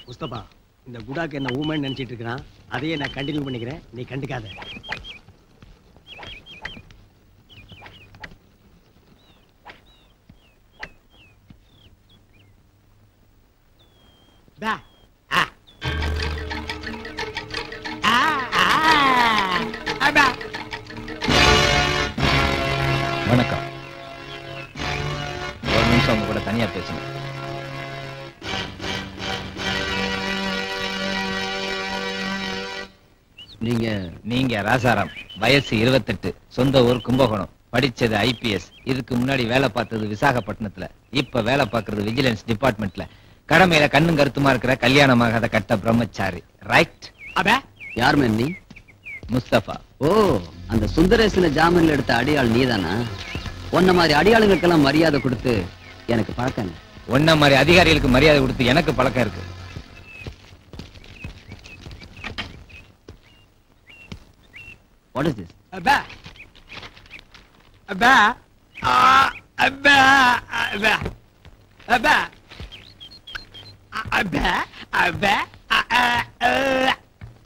முஸ்தபா இந்த குடாக்கு என்ன ஊமன் நினைச்சிட்டு இருக்கிறான் அதையே நான் கண்டினியூ பண்ணிக்கிறேன் நீ கண்டுக்காத பா. ஆ. ஆ, ஆ. அப்பா. வணக்கம் ஒரு நிமிஷம் உங்க கூட தனியா பேசணும் நீங்க நீங்க ராசாராம் வயசு இருபத்தெட்டு சொந்த ஊர் கும்பகோணம் படிச்சது ஐபிஎஸ் இதுக்கு முன்னாடி வேலை பார்த்தது விசாகப்பட்டினத்துல இப்ப வேலை பார்க்கறது விஜிலன்ஸ் டிபார்ட்மெண்ட்ல கடமையில கண்ணும் கருத்துமா இருக்கிற கல்யாணமாகாத கட்ட பிரம்மச்சாரி ரைட் அப்பா. யார் மேன் நீ முஸ்தபா ஓ அந்த சுந்தரேசன ஜாமீன்ல எடுத்த அடியாள் நீதானா உன்ன மாதிரி அடியாளுங்களுக்கெல்லாம் மரியாதை கொடுத்து எனக்கு பழக்கம் இல்ல. ஒன்ன மாதிரி அதிகாரிகளுக்கு மரியாதை கொடுத்து எனக்கு பழக்கம் இருக்கு What is this? அப்பா. அப்பா. ஆ, அப்பா. அப்பா. அப்பா. அ- அப்பா. அப்பா. அ- அ- அ.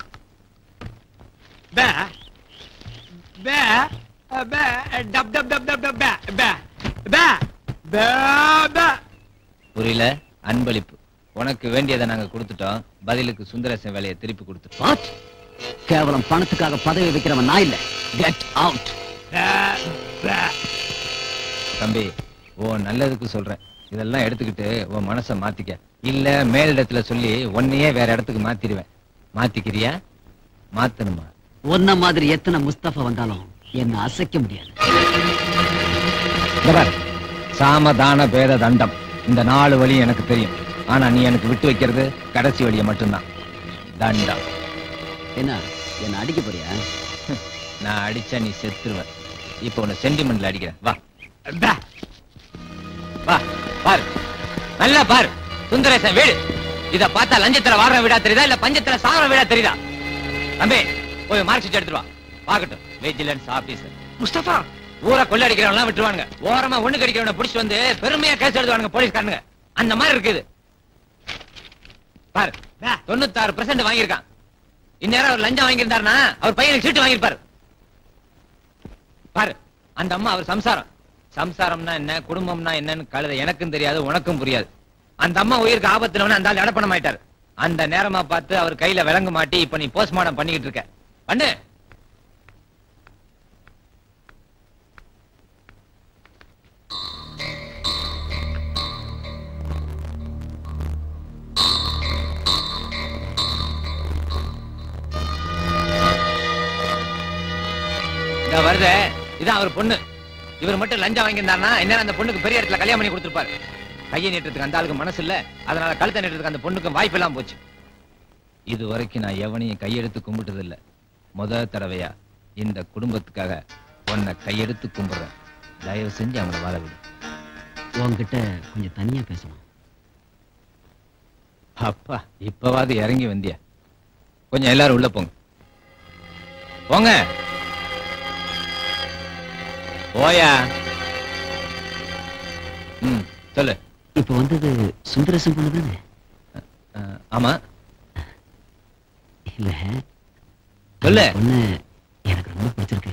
பா. பா. பா. டப் டப் டப் டப் டப் பா. பா. பா. பா. பா. புரியல அன்பளிப்பு உனக்கு வேண்டியதை நாங்க கொடுத்துட்டோம் பதிலுக்கு சுந்தரேசன் வேலையை திருப்பி கொடுத்துட்டோம் What? கேவலம் பணத்துக்காக பதவி வைக்கிறவன் நான் இல்ல கெட் அவுட் பா. பா. தம்பி உன் நல்லதுக்கு சொல்றேன் இதெல்லாம் எடுத்துக்கிட்டு உன் மனசை மாத்திக்க இல்ல மேலிடத்துல சொல்லி உன்னையே வேற இடத்துக்கு மாத்திடுவேன் மாத்திக்கிறியா மாத்தணுமா உன்ன மாதிரி எத்தனை முஸ்தபா வந்தாலும் என்ன அசைக்க முடியாது இந்த பாரு, சாம தான பேத தண்டம் இந்த நாலு வழி எனக்கு தெரியும் ஆனா நீ எனக்கு விட்டு வைக்கிறது கடைசி வழியை மட்டும்தான் தண்டம் என்ன என்ன அடிக்க போறியா நான் அடிச்சா நீ செத்துருவ இப்ப உன்னை சென்டிமெண்ட்ல அடிக்கிறேன் வா பா. வா பாரு நல்லா பாரு சுந்தரேசன் வீடு இத பார்த்தா லஞ்சத்துல வாடுற வீடா தெரியுதா இல்ல பஞ்சத்துல சாகுற வீடா தெரியுதா தம்பி போய் மார்க் ஷீட் எடுத்துட்டு வா பாக்கட்டும் விஜிலன்ஸ் ஆபீசர் முஸ்தபா ஊரை கொள்ளடிக்கிறவங்க விட்டுருவானுங்க ஓரமா ஒண்ணு கடிக்கிறவன புடிச்சு வந்து பெருமையா கேஸ் எழுதுவானுங்க போலீஸ்காரனுங்க அந்த மாதிரி இருக்குது பாரு பா. தொண்ணூத்தாறு பெர்சென்ட் வாங்கியிருக்கான் இந்நேரம் அவர் லஞ்சம் வாங்கியிருந்தாருன்னா அவர் பையனுக்கு சீட்டு வாங்கியிருப்பாரு பாரு அந்த அம்மா அவர் சம்சாரம் சம்சாரம்னா என்ன குடும்பம்னா என்னன்னு கழுத எனக்கும் தெரியாது உனக்கும் புரியாது அந்த அம்மா உயிருக்கு ஆபத்துல அந்த ஆள் அடப்பணம் ஆயிட்டாரு அந்த நேரமா பார்த்து அவர் கையில விலங்கு மாட்டி இப்ப நீ போஸ்ட்மார்டம் பண்ணிக்கிட்டு இருக்க பண்ணு இதோ வருதே இதான் அவர் பொண்ணு இவர் மட்டும் லஞ்சம் வாங்கியிருந்தாருன்னா என்ன அந்த பொண்ணுக்கு பெரிய இடத்துல கல்யாணம் பண்ணி கொடுத்துருப்பாரு கையை நீட்டுறதுக்கு அந்த ஆளுக்கு மனசு இல்ல அதனால கழுத்தை நீட்டுறதுக்கு அந்த பொண்ணுக்கு வாய்ப்பு எல்லாம் போச்சு இது வரைக்கும் நான் எவனையும் கையெடுத்து கும்பிட்டது இல்ல முத தடவையா இந்த குடும்பத்துக்காக உன்னை கையெடுத்து கும்பிடுறேன் தயவு செஞ்சு அவனை வாழ விடு உன்கிட்ட கொஞ்சம் தனியா பேசணும் அப்பா இப்பவாது இறங்கி வந்திய கொஞ்சம் எல்லாரும் உள்ள போங்க போங்க போயா ம் சொல்லு இப்ப வந்தது சுந்தரசன் பொண்ணு தானே அஹ், ஆமா இல்ல சொல்லு. அந்த பொண்ணு எனக்கு ரொம்ப பிடிச்சிருக்கு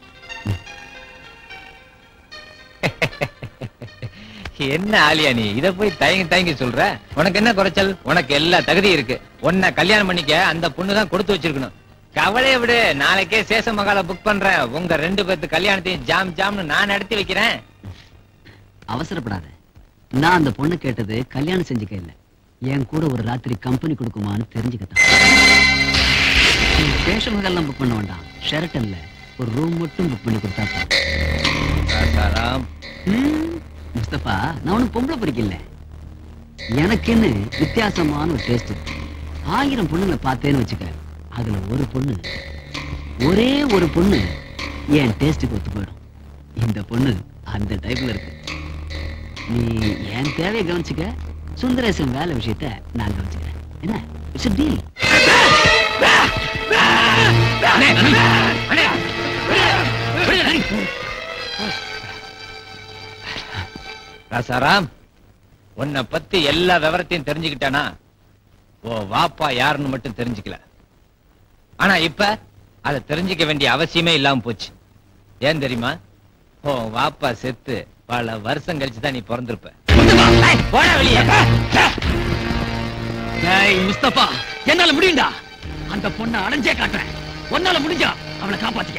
என்ன ஆலியா நீ இத போய் தயங்கி தயங்கி சொல்ற உனக்கு என்ன குறைச்சல் உனக்கு எல்லா தகுதி இருக்கு உன்னை கல்யாணம் பண்ணிக்க அந்த பொண்ணு தான் கொடுத்து வச்சிருக்கணும் கவலையை விடு நாளைக்கே சேஷ மகால புக் பண்றேன் உங்க ரெண்டு பேர்த்து கல்யாணத்தையும் ஜாம் ஜாம்னு நான் நடத்தி வைக்கிறேன் அவசரப்படாத நான் அந்த பொண்ணு கேட்டது கல்யாணம் செஞ்சுக்க இல்ல என் கூட ஒரு ராத்திரி கம்பெனி கொடுக்குமான்னு தெரிஞ்சுக்கத்தான் பேஷமகள்லாம் புக் பண்ண வேண்டாம் ஷெரட்டன்ல ஒரு ரூம் மட்டும் புக் பண்ணி கொடுத்தா போதும். ராசாராம் ம், முஸ்தபா நான் ஒண்ணும் பொம்பளை பிடிக்கல எனக்குன்னு வித்தியாசமான ஒரு டேஸ்ட் ஆயிரம் பொண்ணுங்களை பார்த்தேன்னு வச்சுக்க அதுல ஒரு பொண்ணு ஒரே ஒரு பொண்ணு என் டேஸ்ட்டுக்கு ஒத்து போயிடும் இந்த பொண்ணு அந்த டைப்ல இருக்கு நீ என் தேவையை கவனிச்சுக்க சுந்தரேசன் வேலை விஷயத்த நான் கவனிச்சுக்கிறேன் என்ன இட்ஸ் டீல் அண்ணே, அண்ணே, விடுங்க, அண்ணே. ராசாராம் உன்னை பத்தி எல்லா விவரத்தையும் தெரிஞ்சுக்கிட்டானா ஓ வாப்பா யாருன்னு மட்டும் தெரிஞ்சுக்கல ஆனா இப்ப அதை தெரிஞ்சுக்க வேண்டிய அவசியமே இல்லாம போச்சு ஏன் தெரியுமா ஓ வாப்பா செத்து பல வருஷம் கழிச்சு தான் நீ பிறந்திருப்ப ஏய், போடா வெளியே டேய் முஸ்தபா என்னால முடியும்டா அந்த பொண்ணை அடைஞ்சே காட்டுறேன் உன்னால முடிஞ்சா அவளை காப்பாத்திக்க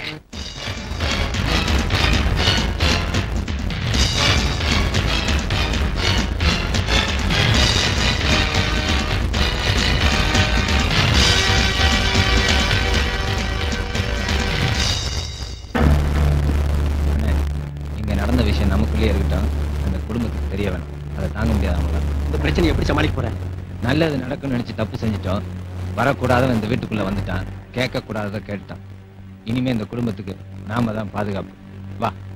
அண்ணே, இங்க நடந்த விஷயம் நமக்குள்ளே இருக்கட்டும் அந்த குடும்பத்துக்கு தெரிய வேணாம் அதை தாங்க முடியாது அவங்களால இந்த பிரச்சனை எப்படி சமாளிக்க போற நல்லது நடக்கும்னு நினைச்சு தப்பு செஞ்சுட்டோம் வரக்கூடாதவன் இந்த வீட்டுக்குள்ள வந்துட்டான் கேட்க கூடாததை கேட்டான் இனிமே இந்த குடும்பத்துக்கு நாம தான் பாதுகாப்பு வா